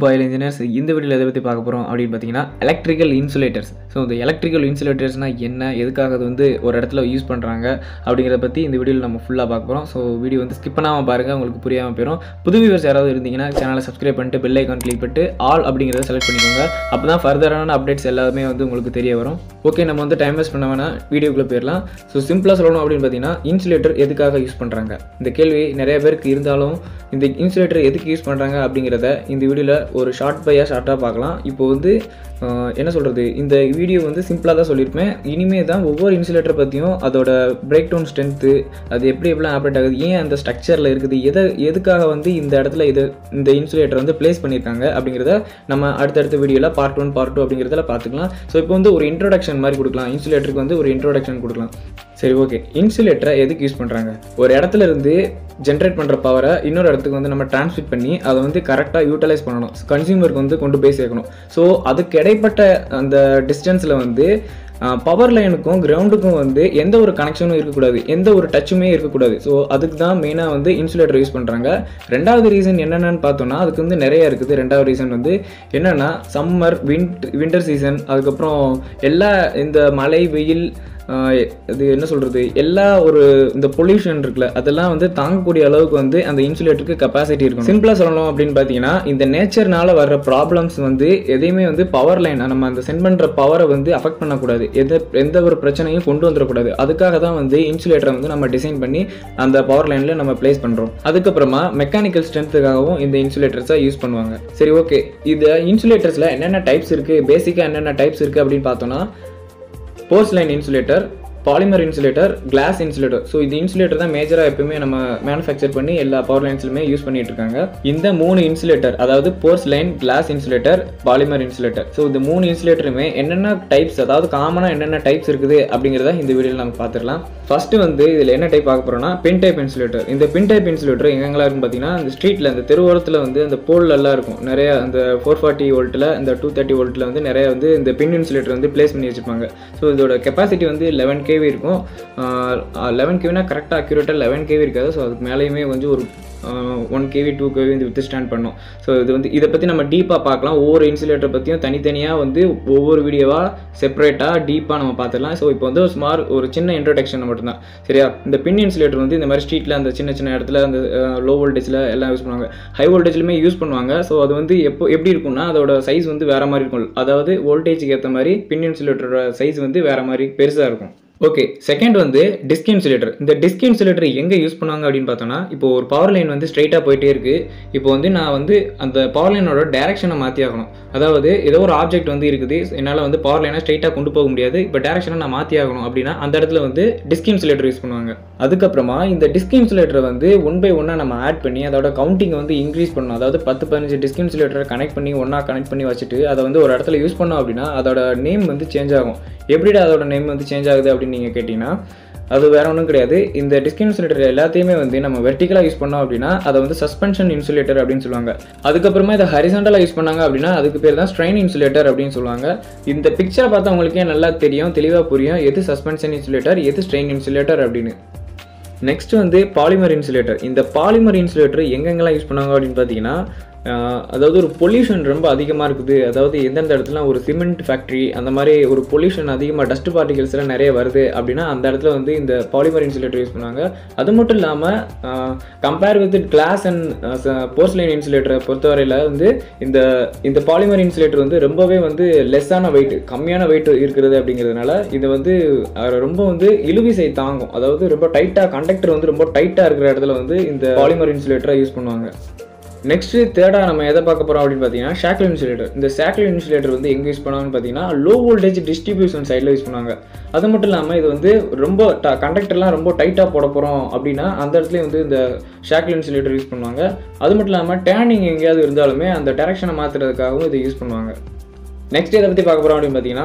of oil engineers இந்த வீடியோவில் எதை பற்றி பார்க்க போகிறோம் அப்படின்னு பார்த்தீங்கன்னா எலக்ட்ரிக்கல் இன்சுலேட்டர்ஸ் ஸோ இந்த எலக்ட்ரிக்கல் இன்சுலேட்டர்ஸ்னால் என்ன எதுக்காக அது வந்து ஒரு இடத்துல யூஸ் பண்ணுறாங்க அப்படிங்கிறத பற்றி இந்த வீடியோவில் நம்ம ஃபுல்லாக பார்க்க போகிறோம் ஸோ வீடியோ வந்து ஸ்கிப் பண்ணாமல் பாருங்கள் உங்களுக்கு புரியாமல் போயிடும் புது வியூவர்ஸ் யாராவது இருந்தீங்கன்னா சேனலை சப்ஸ்கிரைப் பண்ணிட்டு பெல் ஐக்கான் கிளிக் பண்ணிட்டு ஆல் அப்படிங்கிறத செலக்ட் பண்ணிக்கோங்க அப்போ தான் ஃபர்தரான அப்டேட்ஸ் எல்லாமே வந்து உங்களுக்கு தெரிய வரும் ஓகே நம்ம வந்து டைம் வேஸ்ட் பண்ண வேணாம் வீடியோக்குள்ளே போயிடலாம் ஸோ சிம்பிளாக சொல்லணும் அப்படின்னு பார்த்தீங்கன்னா இன்சுலேட்டர் எதுக்காக யூஸ் பண்ணுறாங்க இந்த கேள்வி நிறைய பேருக்கு இருந்தாலும் இந்த இன்சுலேட்டர் எதுக்கு யூஸ் பண்ணுறாங்க அப்படிங்கிறத இந்த வீடியோவில் ஒரு ஷார்ட் பையாக ஷார்ட்டாக பார்க்கலாம் இப்போ வந்து ஆஹ், என்ன சொல்கிறது இந்த வீடியோ வந்து சிம்பிளாக தான் சொல்லியிருப்பேன் இனிமே தான் ஒவ்வொரு இன்சுலேட்டரை பற்றியும் அதோட பிரேக் டவுன் ஸ்ட்ரென்த்து அது எப்படி எப்படிலாம் ஆப்ரேட் ஆகுது ஏன் அந்த ஸ்ட்ரக்சரில் இருக்குது எதை எதுக்காக வந்து இந்த இடத்துல இது இந்த இன்சுலேட்டர் வந்து ப்ளேஸ் பண்ணியிருக்காங்க அப்படிங்கிறத நம்ம அடுத்தடுத்த வீடியோவில் பார்ட் ஒன் பார்ட் டூ அப்படிங்கிறதுல பார்த்துக்கலாம் ஸோ இப்போ வந்து ஒரு இன்ட்ரோடக்ஷன் மாதிரி கொடுக்கலாம் இன்சுலேட்டருக்கு வந்து ஒரு இன்ட்ரோடக்ஷன் கொடுக்கலாம் சரி ஓகே இன்சுலேட்டரை எதுக்கு யூஸ் பண்ணுறாங்க ஒரு இடத்துல இருந்து ஜென்ரேட் பண்ணுற பவரை இன்னொரு இடத்துக்கு வந்து நம்ம டிரான்ஸ்மிட் பண்ணி அதை வந்து கரெக்டாக யூட்டிலைஸ் பண்ணணும் கன்சியூமருக்கு வந்து கொண்டு போய் சேர்க்கணும் ஸோ அதுக்கு இடைப்பட்ட அந்த டிஸ்டன்ஸில் வந்து பவர் லைனுக்கும் கிரவுண்டுக்கும் வந்து எந்த ஒரு கனெக்ஷனும் இருக்கக்கூடாது எந்த ஒரு டச்சுமே இருக்கக்கூடாது ஸோ அதுக்கு தான் மெயினாக வந்து இன்சுலேட்டர் யூஸ் பண்ணுறாங்க ரெண்டாவது ரீசன் என்னென்னு பார்த்தோம்னா அதுக்கு வந்து நிறைய இருக்குது ரெண்டாவது ரீசன் வந்து என்னென்னா சம்மர் விண்ட் வின்டர் சீசன் அதுக்கப்புறம் எல்லா இந்த மழை வெயில் ஆஹ் இது என்ன சொல்கிறது எல்லா ஒரு இந்த பொல்யூஷன் இருக்குல்ல அதெல்லாம் வந்து தாங்கக்கூடிய அளவுக்கு வந்து அந்த இன்சுலேட்டருக்கு கெப்பாசிட்டி இருக்கும் சிம்பிளாக சொல்லணும் அப்படின்னு பார்த்தீங்கன்னா இந்த நேச்சர்னால வர்ற ப்ராப்ளம்ஸ் வந்து எதையுமே வந்து பவர் லைன் நம்ம அந்த சென்ட் பண்ணுற பவரை வந்து அஃபெக்ட் பண்ணக்கூடாது எந்த எந்த ஒரு பிரச்சனையும் கொண்டு வந்துடக்கூடாது அதுக்காக தான் வந்து இன்சுலேட்டரை வந்து நம்ம டிசைன் பண்ணி அந்த பவர் லைனில் நம்ம ப்ளேஸ் பண்ணுறோம் அதுக்கப்புறமா மெக்கானிக்கல் ஸ்ட்ரென்த்துக்காகவும் இந்த இன்சுலேட்டர்ஸை யூஸ் பண்ணுவாங்க சரி ஓகே இது இன்சுலேட்டர்ஸில் என்னென்ன டைப்ஸ் இருக்குது பேசிக்காக என்னென்ன டைப்ஸ் இருக்குது அப்படின்னு பார்த்தோன்னா porcelain insulator polymer insulator glass insulator so இது இன்சுலேட்டர் தான் மேஜராக எப்பவுமே நம்ம மேனுஃபேக்சர் பண்ணி எல்லா பவர் லைன்ஸ்லுமே யூஸ் பண்ணிட்டு இருக்காங்க இந்த மூணு இன்சுலேட்டர் அதாவது porcelain glass insulator polymer insulator so இந்த மூணு இன்சுலேட்டருமே என்னென்ன டைப்ஸ் அதாவது காமனாக என்னென்ன டைப்ஸ் இருக்குது அப்படிங்கிறத இந்த வீடியோவில் நம்ம பார்த்துடலாம் ஃபர்ஸ்ட் வந்து இதில் என்ன டைப் பார்க்க போகிறோம்னா பின் டைப் இன்சுலேட்டர் இந்த பின் டைப் இன்சுலேட்டர் எங்கெங்கெல்லாம் இருக்குன்னு பார்த்தீங்கன்னா இந்த ஸ்ட்ரீட்டில் இந்த தெருவோரத்தில் வந்து அந்த போல் எல்லாம் இருக்கும் நிறைய அந்த ஃபோர் ஃபார்ட்டி வோல்ட்டில் இந்த டூ தேர்ட்டி வோல்ட்டில் வந்து நிறைய வந்து இந்த பின் இன்சுலேட்டர் வந்து ப்ளேஸ் பண்ணி வச்சுருப்பாங்க ஸோ இதோட கெப்பாசிட்டி வந்து லெவன் கேவி இருக்கும் லெவன் கேவினா கரெக்டாக அக்யூரேட்டாக லெவன் கேவி இருக்காது ஸோ அதுக்கு மேலேயுமே கொஞ்சம் ஒரு ஒன் கேவி டூ கேவி வந்து வித் ஸ்டாண்ட் பண்ணும் ஸோ இது வந்து இதை பற்றி நம்ம டீப்பாக பார்க்கலாம் ஒவ்வொரு இன்சுலேட்டர் பற்றியும் தனித்தனியாக வந்து ஒவ்வொரு வீடியோவாக செப்பரேட்டாக டீப்பாக நம்ம பார்த்துடலாம் ஸோ இப்போ வந்து ஒரு ஸ்மார் ஒரு சின்ன இன்ட்ரடக்ஷன் மட்டும்தான் சரியா இந்த பின் இன்சுலேட்டர் வந்து இந்த மாதிரி ஸ்ட்ரீட்டில் அந்த சின்ன சின்ன இடத்துல அந்த லோ வோல்டேஜில் எல்லாம் யூஸ் பண்ணுவாங்க ஹை வோல்டேஜ்லையுமே யூஸ் பண்ணுவாங்க ஸோ அது வந்து எப்போ எப்படி இருக்கும்னா அதோட சைஸ் வந்து வேறு மாதிரி இருக்கும் அதாவது வோல்டேஜுக்கு ஏற்ற மாதிரி பின் இன்சுலேட்டரோட சைஸ் வந்து வேறு மாதிரி பெருசாக இருக்கும் ஓகே செகண்ட் வந்து டிஸ்க் இன்சுலேட்டர் இந்த டிஸ்க் இன்சுலேட்டர் எங்கே யூஸ் பண்ணுவாங்க அப்படின்னு பார்த்தோன்னா இப்போ ஒரு பவர் லைன் வந்து ஸ்ட்ரைட்டாக போயிட்டே இருக்கு இப்போ வந்து நான் வந்து அந்த பவர் லைனோட டேரக்ஷனை மாற்றி ஆகணும் அதாவது ஏதோ ஒரு ஆப்ஜெக்ட் வந்து இருக்குது என்னால் வந்து பவர் லைனை ஸ்ட்ரைட்டாக கொண்டு போக முடியாது இப்போ டேரக்ஷனை நான் மாற்றி ஆகணும் அப்படின்னா அந்த இடத்துல வந்து டிஸ்க் இன்சுலேட்டர் யூஸ் பண்ணுவாங்க அதுக்கப்புறமா இந்த டிஸ்க் இன்சுலேட்டரை வந்து ஒன் பை ஒன்னாக நம்ம ஆட் பண்ணி அதோட கவுண்டிங் வந்து இன்க்ரீஸ் பண்ணணும் அதாவது பத்து பதினஞ்சு டிஸ்க் இன்சுலேட்டரை கனெக்ட் பண்ணி ஒன்றா கனெக்ட் பண்ணி வச்சுட்டு அதை வந்து ஒரு இடத்துல யூஸ் பண்ணோம் அப்படின்னா அதோட நேம் வந்து சேஞ்ச் ஆகும் எப்படிடா அதோட நேம் வந்து சேஞ்ச் ஆகுது அப்படின்னு நீங்கள் கேட்டிங்கன்னா அது வேற ஒன்றும் கிடையாது இந்த டிஸ்க் இன்சுலேட்டர் எல்லாத்தையுமே வந்து நம்ம வெர்டிக்கலாக யூஸ் பண்ணோம் அப்படின்னா அதை வந்து சஸ்பென்ஷன் இன்சுலேட்டர் அப்படின்னு சொல்லுவாங்க அதுக்கப்புறமா இதை ஹரிசாண்டலாக யூஸ் பண்ணாங்க அப்படின்னா அதுக்கு பேர் தான் ஸ்ட்ரெயின் இன்சுலேட்டர் அப்படின்னு சொல்லுவாங்க இந்த பிக்சரை பார்த்தா உங்களுக்கே நல்லா தெரியும் தெளிவாக புரியும் எது சஸ்பென்ஷன் இன்சுலேட்டர் எது ஸ்ட்ரெயின் இன்சுலேட்டர் அப்படின்னு நெக்ஸ்ட் வந்து பாலிமர் இன்சுலேட்டர் இந்த பாலிமர் இன்சுலேட்டர் எங்கெங்கெல்லாம் யூஸ் பண்ணாங்க அப்படின்னு பார்த்தீங்கன்னா ஆஹ், அதாவது ஒரு பொல்யூஷன் ரொம்ப அதிகமாக இருக்குது அதாவது எந்தெந்த இடத்துல ஒரு சிமெண்ட் ஃபேக்ட்ரி அந்த மாதிரி ஒரு பொல்யூஷன் அதிகமாக டஸ்ட் பார்ட்டிகல்ஸ் எல்லாம் நிறைய வருது அப்படின்னா அந்த இடத்துல வந்து இந்த பாலிமர் இன்சுலேட்டர் யூஸ் பண்ணுவாங்க அது மட்டும் இல்லாமல் compare with glass and porcelain இன்சுலேட்டரை பொறுத்தவரையில் வந்து இந்த இந்த பாலிமர் இன்சுலேட்டர் வந்து ரொம்பவே வந்து லெஸ்ஸான வெயிட் கம்மியான வெயிட் இருக்கிறது அப்படிங்கிறதுனால இது வந்து அஹ், ரொம்ப வந்து இழுவிசை தாங்கும் அதாவது ரொம்ப டைட்டாக கண்டக்டர் வந்து ரொம்ப டைட்டாக இருக்கிற இடத்துல வந்து இந்த பாலிமர் இன்சுலேட்டரை யூஸ் பண்ணுவாங்க நெக்ஸ்ட் தேர்டாக நம்ம எதை பார்க்க போகிறோம் அப்படின்னு பார்த்தீங்கன்னா ஷாக்கிள் இன்சுலேட்டர் இந்த ஷாக்கிள் இன்சுலேட்டர் வந்து எங்கே யூஸ் பண்ணுவாங்கன்னு பார்த்தீங்கன்னா லோ வோல்டேஜ் டிஸ்ட்ரிபியூஷன் சைடில் யூஸ் பண்ணுவாங்க அது மட்டும் இல்லாமல் இது வந்து ரொம்ப கண்டக்டர்லாம் ரொம்ப டைட்டாக போட போகிறோம் அப்படின்னா அந்த இடத்துலையும் வந்து இந்த ஷாக்கிள் இன்சுலேட்டர் யூஸ் பண்ணுவாங்க அது மட்டும் இல்லாமல் டேனிங் எங்கேயாவது இருந்தாலுமே அந்த டேரக்ஷனை மாற்றுறதுக்காகவும் இதை யூஸ் பண்ணுவாங்க நெக்ஸ்ட் இதை பற்றி பார்க்க போகிறோம் அப்படின்னு பார்த்தீங்கன்னா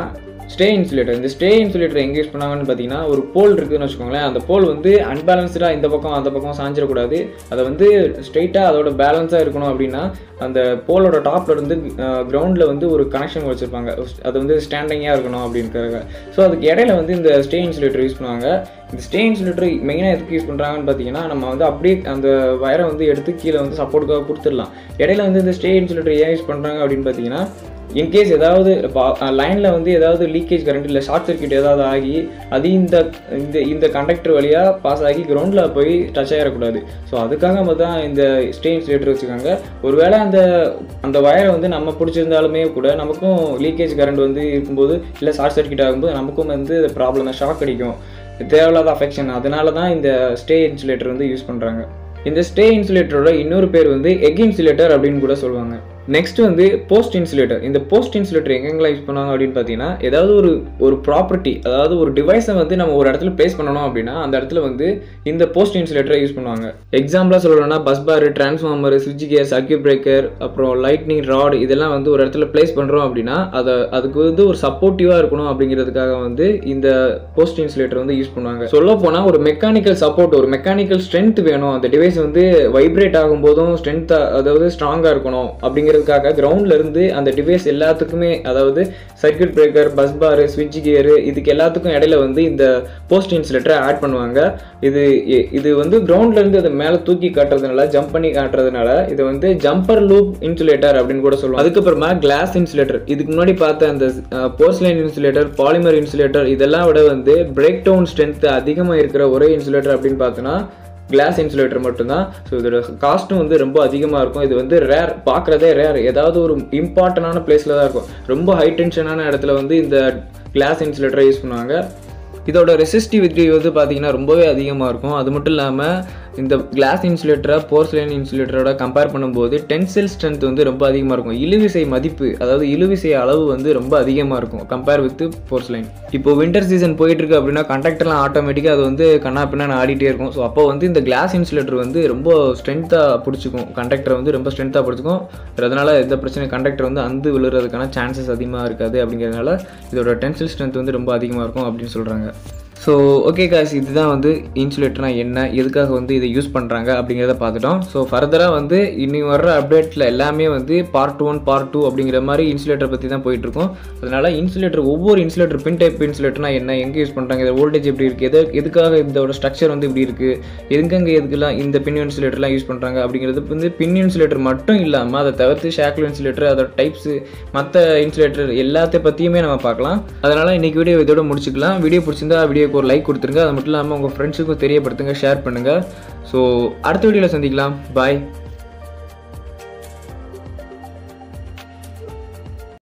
ஸ்டே இன்சுலேட்டர் இந்த ஸ்டே இன்சுலேட்டர் எங்கே யூஸ் பண்ணாங்கன்னு பார்த்தீங்கன்னா ஒரு போல் இருக்குதுன்னு வச்சுக்கோங்களேன் அந்த போல் வந்து அன்பேலன்ஸ்டாக இந்த பக்கம் அந்த பக்கம் சாஞ்சிடக்கூடாது அதை வந்து ஸ்ட்ரெயிட்டாக அதோட பேலன்ஸாக இருக்கணும் அப்படின்னா அந்த போலோட டாப்ல இருந்து கிரவுண்டில் வந்து ஒரு கனெக்ஷன் வச்சுருப்பாங்க அது வந்து ஸ்டாண்டிங்காக இருக்கணும் அப்படின்றதுக்காக ஸோ அதுக்கு இடையில வந்து இந்த ஸ்டே இன்சுலேட்டர் யூஸ் பண்ணுவாங்க இந்த ஸ்டே இன்சுலேட்டர் மெயினாக எதுக்கு யூஸ் பண்ணுறாங்கன்னு பார்த்தீங்கன்னா நம்ம வந்து அப்படியே அந்த வயரை வந்து எடுத்து கீழே வந்து சப்போர்ட்டுக்காக கொடுத்துடலாம் இடையில வந்து இந்த ஸ்டே இன்சுலேட்டர் ஏன் யூஸ் பண்ணுறாங்க அப்படின்னு பார்த்தீங்கன்னா இன்கேஸ் ஏதாவது லைனில் வந்து ஏதாவது லீக்கேஜ் கரண்ட் இல்லை ஷார்ட் சர்க்யூட் ஏதாவது ஆகி அது இந்த இந்த இந்த கண்டக்டர் வழியாக பாஸ் ஆகி கிரவுண்டில் போய் டச் ஆகிடக்கூடாது ஸோ அதுக்காக நம்ம தான் இந்த ஸ்டே இன்சுலேட்டர் வச்சுருக்காங்க ஒருவேளை அந்த அந்த வயரை வந்து நம்ம பிடிச்சிருந்தாலுமே கூட நமக்கும் லீக்கேஜ் கரண்ட் வந்து இருக்கும்போது இல்லை ஷார்ட் சர்க்யூட் ஆகும்போது நமக்கும் வந்து ப்ராப்ளம் ஷாக் அடிக்கும் தேவையில்லாத அஃபெக்ஷன் அதனால தான் இந்த ஸ்டே இன்சுலேட்டர் வந்து யூஸ் பண்ணுறாங்க இந்த ஸ்டே இன்சுலேட்டரோட இன்னொரு பேர் வந்து எக் இன்சுலேட்டர் அப்படின்னு கூட சொல்லுவாங்க நெக்ஸ்ட் வந்து போஸ்ட் இன்சுலேட்டர் இந்த போஸ்ட் இன்சுலேட்டர் எங்கெங்கெல்லாம் யூஸ் பண்ணுவாங்க அப்படின்னு பார்த்தீங்கன்னா ஏதாவது ஒரு ஒரு ப்ராப்பர்ட்டி அதாவது ஒரு டிவைஸை வந்து நம்ம ஒரு இடத்துல பிளேஸ் பண்ணணும் அப்படின்னா அந்த இடத்துல வந்து இந்த போஸ்ட் இன்சுலேட்டரை யூஸ் பண்ணுவாங்க எக்ஸாம்பிளாக சொல்லணும்னா பஸ் பார் டிரான்ஸ்ஃபார்மர் சுவிட்ச் கியர் சர்க்கியூட் பிரேக்கர் அப்புறம் லைட்னிங் ராட் இதெல்லாம் வந்து ஒரு இடத்துல பிளேஸ் பண்ணுறோம் அப்படின்னா அதை அதுக்கு வந்து ஒரு சப்போர்ட்டிவாக இருக்கணும் அப்படிங்கிறதுக்காக வந்து இந்த போஸ்ட் இன்சுலேட்டர் வந்து யூஸ் பண்ணுவாங்க சொல்ல போனால் ஒரு மெக்கானிக்கல் சப்போர்ட் ஒரு மெக்கானிக்கல் ஸ்ட்ரென்த் வேணும் அந்த டிவைஸ் வந்து வைப்ரேட் ஆகும்போதும் ஸ்ட்ரென்த்தாக அதாவது ஸ்ட்ராங்காக இருக்கணும் அப்படிங்கிற பண்ணுறதுக்காக கிரவுண்ட்ல இருந்து அந்த டிவைஸ் எல்லாத்துக்குமே அதாவது சர்க்கியூட் பிரேக்கர் பஸ் பார் ஸ்விட்ச் கியர் இதுக்கு எல்லாத்துக்கும் இடையில வந்து இந்த போஸ்ட் இன்சுலேட்டரை ஆட் பண்ணுவாங்க இது இது வந்து கிரவுண்ட்ல இருந்து அதை மேலே தூக்கி காட்டுறதுனால ஜம்ப் பண்ணி காட்டுறதுனால இது வந்து ஜம்பர் லூப் இன்சுலேட்டர் அப்படின்னு கூட சொல்லுவாங்க அதுக்கப்புறமா கிளாஸ் இன்சுலேட்டர் இதுக்கு முன்னாடி பார்த்த அந்த போர்ஸ்லைன் இன்சுலேட்டர் பாலிமர் இன்சுலேட்டர் இதெல்லாம் விட வந்து பிரேக் டவுன் ஸ்ட்ரென்த் அதிகமாக இருக்கிற ஒரே இன்சுலேட்டர் அப்படின்னு பார்த்தோன்னா கிளாஸ் இன்சுலேட்டர் மட்டும்தான் ஸோ இதோட காஸ்ட்டும் வந்து ரொம்ப அதிகமாக இருக்கும் இது வந்து ரேர் பார்க்குறதே ரேர் ஏதாவது ஒரு இம்பார்ட்டண்டான பிளேஸில் தான் இருக்கும் ரொம்ப ஹை டென்ஷனான இடத்துல வந்து இந்த கிளாஸ் இன்சுலேட்டரை யூஸ் பண்ணுவாங்க இதோட ரெசிஸ்டிவிட்டி வந்து பார்த்தீங்கன்னா ரொம்பவே அதிகமாக இருக்கும் அது மட்டும் இல்லாமல் இந்த கிளாஸ் இன்சுலேட்டரை போர்ஸ்லைன் இன்சுலேட்டரோட கம்பேர் பண்ணும்போது டென்சில் ஸ்ட்ரென்த் வந்து ரொம்ப அதிகமாக இருக்கும் இழுவிசை மதிப்பு அதாவது இழுவிசை அளவு வந்து ரொம்ப அதிகமாக இருக்கும் கம்பேர் வித் போர்ஸ்லைன் இப்போ வின்டர் சீசன் போயிட்டு இருக்கு அப்படின்னா கண்டக்டர்லாம் ஆட்டோமேட்டிக்காக அது வந்து கண்ணா பின்னா ஆடிட்டே இருக்கும் ஸோ அப்போ வந்து இந்த கிளாஸ் இன்சுலேட்டர் வந்து ரொம்ப ஸ்ட்ரென்த்தாக பிடிச்சிக்கும் கண்டக்டரை வந்து ரொம்ப ஸ்ட்ரென்த்தாக பிடிச்சிக்கும் அதனால எந்த பிரச்சனை கண்டக்டர் வந்து அந்து விழுறதுக்கான சான்சஸ் அதிகமாக இருக்காது அப்படிங்கிறதுனால இதோட டென்சில் ஸ்ட்ரென்த் வந்து ரொம்ப அதிகமாக இருக்கும் அப்படின்னு சொல்கிறாங்க ஸோ ஓகே காய்ஸ் இதுதான் வந்து இன்சுலேட்டர்னா என்ன எதுக்காக வந்து இதை யூஸ் பண்ணுறாங்க அப்படிங்கிறத பார்த்துட்டோம் ஸோ ஃபர்தராக வந்து இன்னி வர்ற அப்டேட்டில் எல்லாமே வந்து பார்ட் ஒன் பார்ட் டூ அப்படிங்கிற மாதிரி இன்சுலேட்டர் பற்றி தான் போயிட்டுருக்கோம் அதனால் இன்சுலேட்டர் ஒவ்வொரு இன்சுலேட்டர் பின் டைப் இன்சுலேட்டர்னா என்ன எங்கே யூஸ் பண்ணுறாங்க இதில் வோல்டேஜ் எப்படி இருக்குது எது எதுக்காக இதோட ஸ்ட்ரக்சர் வந்து இப்படி இருக்குது எதுக்கங்க எதுக்கெல்லாம் இந்த பின் இன்சுலேட்டர்லாம் யூஸ் பண்ணுறாங்க அப்படிங்கிறது வந்து பின் இன்சுலேட்டர் மட்டும் இல்லாமல் அதை தவிர்த்து ஷாக்கிள் இன்சுலேட்டர் அதோட டைப்ஸு மற்ற இன்சுலேட்டர் எல்லாத்த பற்றியுமே நம்ம பார்க்கலாம் அதனால் இன்றைக்கி வீடியோ இதோட முடிச்சுக்கலாம் வீடியோ பிடிச்சிருந்தா வீடியோக்கு ஒரு லைக் கொடுத்துருங்க அது மட்டும் இல்லாமல் உங்கள் ஃப்ரெண்ட்ஸுக்கும் தெரியப்படுத்துங்க ஷேர் பண்ணுங்கள் ஸோ அடுத்த வீடியோவில் சந்திக்கலாம் பாய்